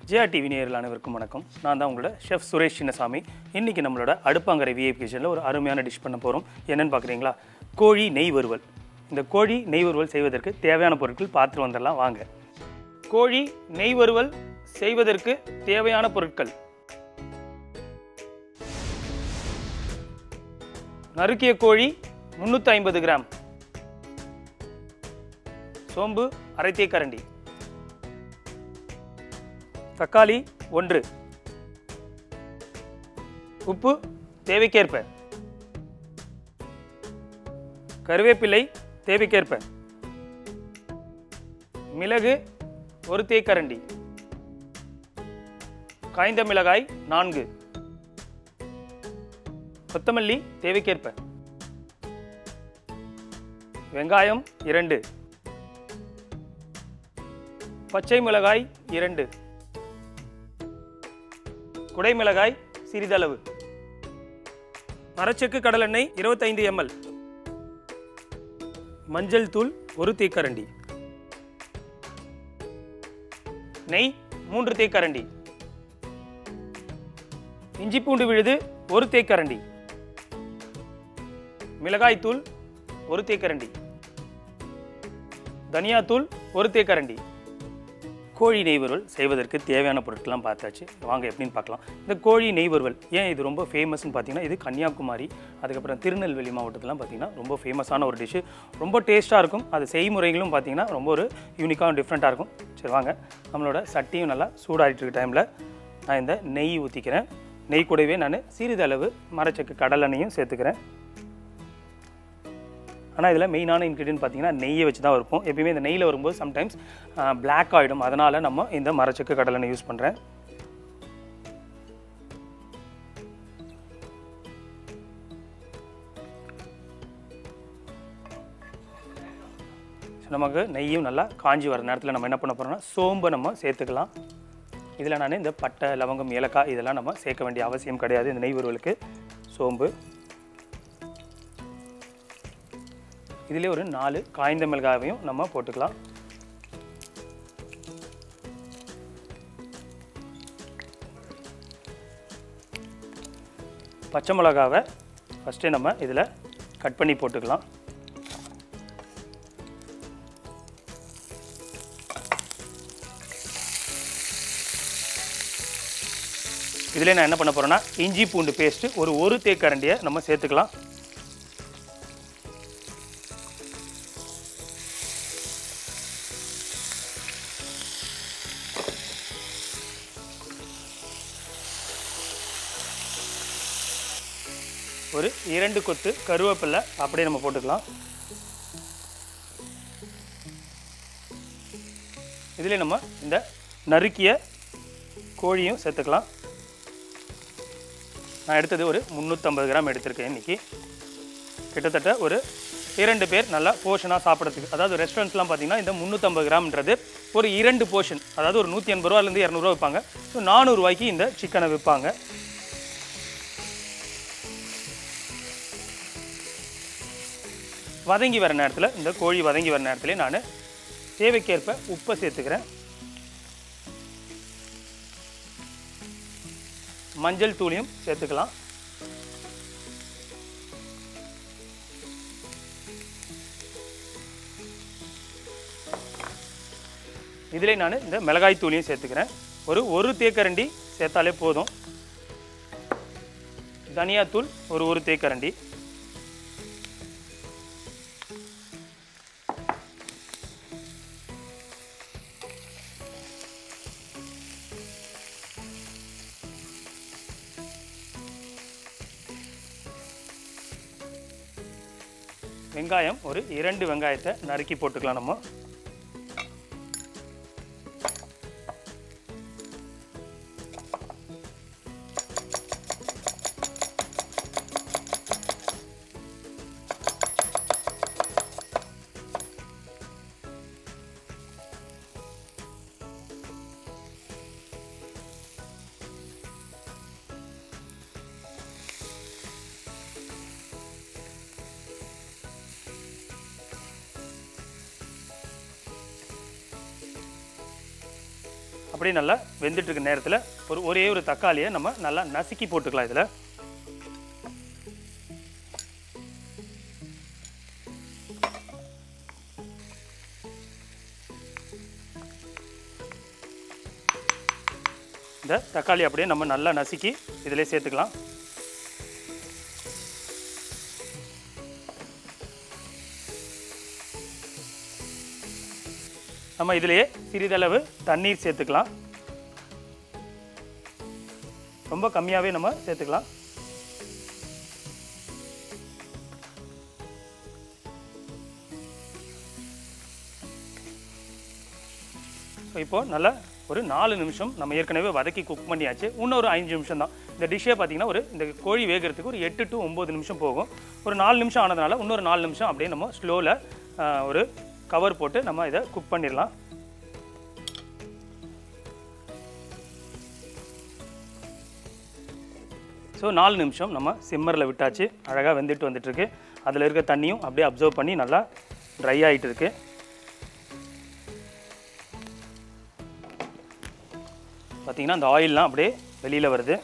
Jaya TV நேயர்கள் அனைவருக்கும் வணக்கம் நான் தான் உங்களோட ஷெஃப் சுரேஷ் சின்னசாமி இன்றைக்கி நம்மளோட அடுப்பாங்கரை விஐபி கிச்சனில் ஒரு அருமையான டிஷ் பண்ண போகிறோம் என்னன்னு பார்க்குறீங்களா கோழி நெய் வறுவல் இந்த கோழி நெய் வறுவல் செய்வதற்கு தேவையான பொருட்கள் பார்த்துட்டு வந்துடலாம் வாங்க கோழி நெய் வறுவல் செய்வதற்கு தேவையான பொருட்கள் நறுக்கிய கோழி முந்நூற்றி ஐம்பது கிராம் சோம்பு அரை தேக்கரண்டி தக்காளி ஒன்று உப்பு தேவைக்கேற்ப கருவேப்பிலை தேவைக்கேற்ப மிளகு ஒரு தேக்கரண்டி காய்ந்த மிளகாய் நான்கு கொத்தமல்லி தேவைக்கேற்ப வெங்காயம் இரண்டு பச்சை மிளகாய் இரண்டு குடைமிளகாய் சிறிதளவு மரச்செக்கு கடலெண்ணெய் இருபத்தைந்து எம்எல் மஞ்சள் தூள் ஒரு தேக்கரண்டி நெய் மூன்று தேக்கரண்டி இஞ்சி பூண்டு விழுது ஒரு தேக்கரண்டி மிளகாய்த்தூள் ஒரு தேக்கரண்டி தனியாத்தூள் ஒரு தேக்கரண்டி கோழி நெய் வறுவல் செய்வதற்கு தேவையான பொருட்கள்லாம் பார்த்தாச்சு வாங்க எப்படின்னு பார்க்கலாம் இந்த கோழி நெய் வறுவல் ஏன் இது ரொம்ப ஃபேமஸ்னு பார்த்தீங்கன்னா இது கன்னியாகுமரி அதுக்கப்புறம் திருநெல்வேலி மாவட்டத்திலாம் பார்த்தீங்கன்னா ரொம்ப ஃபேமஸான ஒரு டிஷ்ஷு ரொம்ப டேஸ்ட்டாக இருக்கும் அது செய்முறைகளும் பார்த்தீங்கன்னா ரொம்ப ஒரு யூனிக்காக டிஃப்ரெண்ட்டாக இருக்கும் சரி வாங்க நம்மளோட சட்டியும் நல்லா சூடாகிட்டு இருக்க டைமில் நான் இந்த நெய் ஊற்றிக்கிறேன் நெய் கூடவே நான் சிறிதளவு மரச்சக்கு கடலெண்ணையும் சேர்த்துக்கிறேன் ஆனால் இதில் மெயினான இன்க்ரீடியன்ட் பார்த்தீங்கன்னா நெய்யை வச்சு தான் இருப்போம் எப்பயுமே இந்த நெய்யில் வரும்போது சம்டைம்ஸ் பிளாக் ஆகிடும் அதனால் நம்ம இந்த மரச்சக்கு கடலெண்ணெய் யூஸ் பண்ணுறேன் நமக்கு நெய்யும் நல்லா காஞ்சி வர நேரத்தில் நம்ம என்ன பண்ண போகிறோம்னா சோம்பை நம்ம சேர்த்துக்கலாம் இதில் நான் இந்த பட்டை லவங்கம் ஏலக்காய் இதெல்லாம் நம்ம சேர்க்க வேண்டிய அவசியம் கிடையாது இந்த நெய் வறுவலுக்கு சோம்பு இதிலே ஒரு நாலு காய்ந்த மிளகாவையும் நம்ம போட்டுக்கலாம் பச்சை மிளகாவை ஃபஸ்ட்டே நம்ம இதில் கட் பண்ணி போட்டுக்கலாம் இதில் நான் என்ன பண்ண போகிறேன்னா இஞ்சி பூண்டு பேஸ்ட்டு ஒரு ஒரு தேக்கரண்டியை நம்ம சேர்த்துக்கலாம் ஒரு இரண்டு கொத்து கருவேப்பிலை அப்படியே நம்ம போட்டுக்கலாம் இதில் நம்ம இந்த நறுக்கிய கோழியும் சேர்த்துக்கலாம் நான் எடுத்தது ஒரு முந்நூற்றம்பது கிராம் எடுத்திருக்கேன் இன்றைக்கி கிட்டத்தட்ட ஒரு இரண்டு பேர் நல்லா போர்ஷனாக சாப்பிட்றதுக்கு அதாவது ரெஸ்டாரண்ட்ஸ்லாம் பார்த்தீங்கன்னா இந்த முந்நூற்றம்பது கிராம்ன்றது ஒரு இரண்டு போர்ஷன் அதாவது ஒரு நூற்றி எண்பது ரூபாலேருந்து இரநூறுவா விற்பாங்க ஸோ நானூறுரூவாய்க்கு இந்த சிக்கனை விற்பாங்க வதங்கி வர நேரத்தில் இந்த கோழி வதங்கி வர நேரத்துலேயே நான் தேவைக்கேற்ப உப்பை சேர்த்துக்கிறேன் மஞ்சள் தூளையும் சேர்த்துக்கலாம் இதிலே நான் இந்த மிளகாய் தூளையும் சேர்த்துக்கிறேன் ஒரு ஒரு தேக்கரண்டி சேர்த்தாலே போதும் தனியாத்தூள் ஒரு ஒரு தேக்கரண்டி வெங்காயம் ஒரு இரண்டு வெங்காயத்தை நறுக்கி போட்டுக்கலாம் நம்ம அப்படியே நல்லா வெந்துட்டு இருக்க நேரத்தில் ஒரு ஒரே ஒரு தக்காளியை நம்ம நல்லா நசுக்கி போட்டுக்கலாம் இதில் இந்த தக்காளி அப்படியே நம்ம நல்லா நசுக்கி இதிலே சேர்த்துக்கலாம் நம்ம இதிலேயே சிறிதளவு தண்ணீர் சேர்த்துக்கலாம் ரொம்ப கம்மியாகவே நம்ம சேர்த்துக்கலாம் ஸோ இப்போ நல்லா ஒரு நாலு நிமிஷம் நம்ம ஏற்கனவே வதக்கி குக் பண்ணியாச்சு இன்னொரு அஞ்சு நிமிஷம் தான் இந்த டிஷ்ஷே பார்த்தீங்கன்னா ஒரு இந்த கோழி வேகிறதுக்கு ஒரு எட்டு டு ஒம்பது நிமிஷம் போகும் ஒரு நாலு நிமிஷம் ஆனதுனால இன்னொரு நாலு நிமிஷம் அப்படியே நம்ம ஸ்லோவில் ஒரு கவர் போட்டு நம்ம இதை குக் பண்ணிடலாம் ஸோ நாலு நிமிஷம் நம்ம சிம்மரில் விட்டாச்சு அழகாக வெந்துட்டு வந்துட்டுருக்கு அதில் இருக்க தண்ணியும் அப்படியே அப்சர்வ் பண்ணி நல்லா ட்ரை ஆகிட்டு இருக்கு பார்த்தீங்கன்னா அந்த ஆயில்லாம் அப்படியே வெளியில் வருது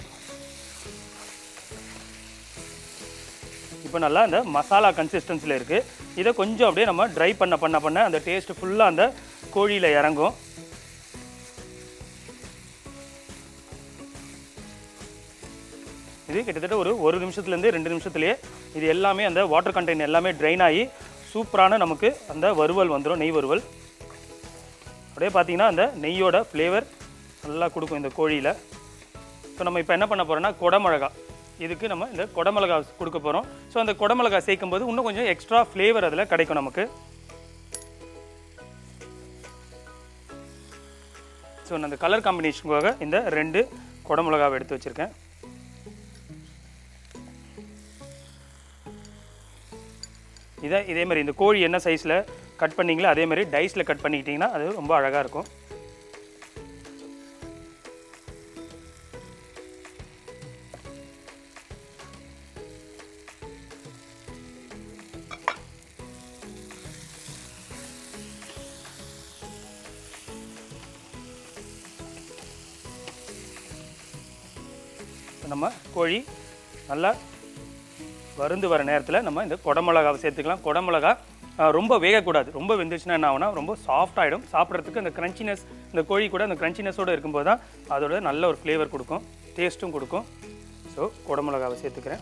இப்போ நல்லா அந்த மசாலா கன்சிஸ்டன்சியில் இருக்குது இதை கொஞ்சம் அப்படியே நம்ம ட்ரை பண்ண பண்ண பண்ண அந்த டேஸ்ட் ஃபுல்லாக அந்த கோழியில் இறங்கும் இது கிட்டத்தட்ட ஒரு ஒரு நிமிஷத்துலேருந்து ரெண்டு நிமிஷத்துலேயே இது எல்லாமே அந்த வாட்டர் கண்டெய்ன் எல்லாமே ட்ரைன் ஆகி சூப்பரான நமக்கு அந்த வறுவல் வந்துடும் நெய் வறுவல் அப்படியே பார்த்தீங்கன்னா அந்த நெய்யோட ஃப்ளேவர் நல்லா கொடுக்கும் இந்த கோழியில் ஸோ நம்ம இப்போ என்ன பண்ண போகிறோம்னா குடமிளகா இதுக்கு நம்ம இந்த குடமிளகா கொடுக்க போகிறோம் ஸோ அந்த குடமிளகா சேர்க்கும் போது இன்னும் கொஞ்சம் எக்ஸ்ட்ரா ஃப்ளேவர் அதில் கிடைக்கும் நமக்கு ஸோ நான் அந்த கலர் காம்பினேஷனுக்காக இந்த ரெண்டு குடமிளகாவை எடுத்து வச்சுருக்கேன் இதை இதே மாதிரி இந்த கோழி என்ன சைஸில் கட் பண்ணீங்களோ அதே மாதிரி டைஸில் கட் பண்ணிக்கிட்டிங்கன்னா அது ரொம்ப அழகாக இருக்கும் நம்ம கோழி நல்லா வருந்து வர நேரத்தில் நம்ம இந்த குடமிளகாவை சேர்த்துக்கலாம் குடமிளகா ஆஹ், ரொம்ப வேகக்கூடாது ரொம்ப வெந்துச்சுன்னா என்ன ஆகும்னா ரொம்ப சாஃப்ட் ஆகிடும் சாப்பிட்றதுக்கு அந்த க்ரன்ச்சினஸ் இந்த கோழி கூட அந்த க்ரன்ச்சினஸோடு இருக்கும்போது தான் அதோட நல்ல ஒரு ஃப்ளேவர் கொடுக்கும் டேஸ்ட்டும் கொடுக்கும் ஸோ குடமிளகாவை சேர்த்துக்கிறேன்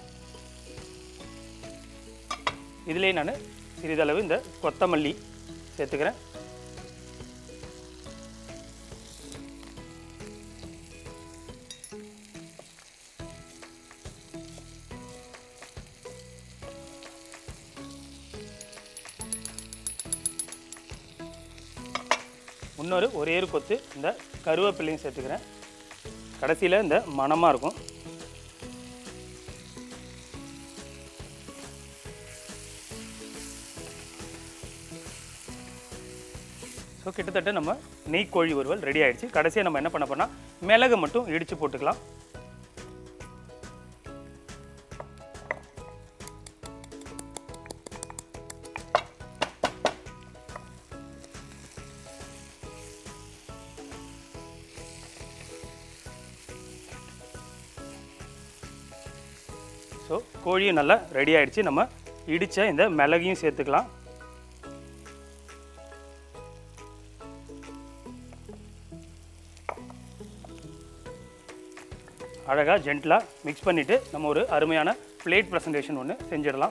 இதிலே நான் சிறிதளவு இந்த கொத்தமல்லி சேர்த்துக்கிறேன் இன்னொரு ஒரே ஒரு கொத்து இந்த கருவேப்பிலையும் சேர்த்துக்கிறேன் கடைசியில் இந்த மணமாக இருக்கும் ஸோ கிட்டத்தட்ட நம்ம நெய் கோழி வறுவல் ரெடி ஆயிடுச்சு கடைசியாக நம்ம என்ன பண்ண போறோம்னா மிளகு மட்டும் இடித்து போட்டுக்கலாம் ஸோ கோழியும் நல்லா ரெடி ஆயிடுச்சு நம்ம இடித்த இந்த மிளகையும் சேர்த்துக்கலாம் அழகாக ஜென்டலாக மிக்ஸ் பண்ணிவிட்டு நம்ம ஒரு அருமையான பிளேட் ப்ரெசன்டேஷன் ஒன்று செஞ்சிடலாம்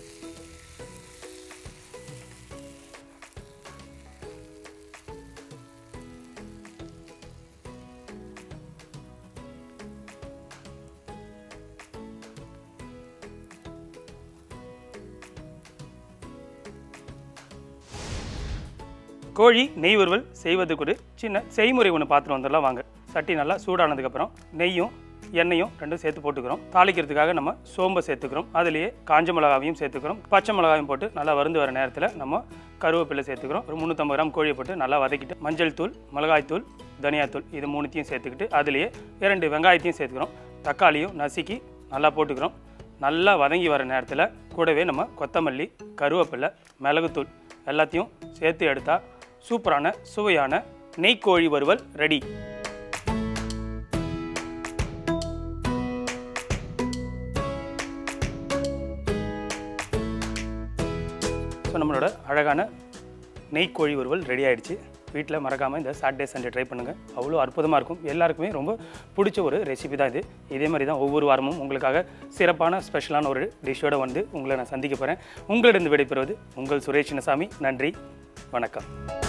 கோழி நெய் வறுவல் செய்வதுக்கு ஒரு சின்ன செய்முறை ஒன்று பார்த்துட்டு வந்துடலாம் வாங்க சட்டி நல்லா சூடானதுக்கப்புறம் நெய்யும் எண்ணெயும் ரெண்டும் சேர்த்து போட்டுக்கிறோம் தாளிக்கிறதுக்காக நம்ம சோம்பை சேர்த்துக்கிறோம் அதுலேயே காஞ்ச மிளகாவையும் சேர்த்துக்கிறோம் பச்சை மிளகாவையும் போட்டு நல்லா வருந்து வர நேரத்தில் நம்ம கருவேப்பிலை சேர்த்துக்கிறோம் ஒரு முந்நூற்றம்பது கிராம் கோழியை போட்டு நல்லா வதக்கிட்டு மஞ்சள் தூள் மிளகாய்த்தூள் தனியாத்தூள் இது மூணுத்தையும் சேர்த்துக்கிட்டு அதுலேயே இரண்டு வெங்காயத்தையும் சேர்த்துக்கிறோம் தக்காளியும் நசுக்கி நல்லா போட்டுக்கிறோம் நல்லா வதங்கி வர நேரத்தில் கூடவே நம்ம கொத்தமல்லி கருவேப்பிலை மிளகுத்தூள் எல்லாத்தையும் சேர்த்து எடுத்தால் சூப்பரான சுவையான நெய் கோழி வறுவல் ரெடி ஸோ நம்மளோட அழகான நெய் கோழி வறுவல் ரெடி ஆயிடுச்சு வீட்டில் மறக்காமல் இந்த சாட்டர்டே சண்டே ட்ரை பண்ணுங்கள் அவ்வளோ அற்புதமாக இருக்கும் எல்லாருக்குமே ரொம்ப பிடிச்ச ஒரு ரெசிபி தான் இது இதே மாதிரி தான் ஒவ்வொரு வாரமும் உங்களுக்காக சிறப்பான ஸ்பெஷலான ஒரு டிஷ்ஷோட வந்து உங்களை நான் சந்திக்க போகிறேன் உங்களிடம் விடைபெறுவது உங்கள் சுரேஷ் சின்னசாமி நன்றி வணக்கம்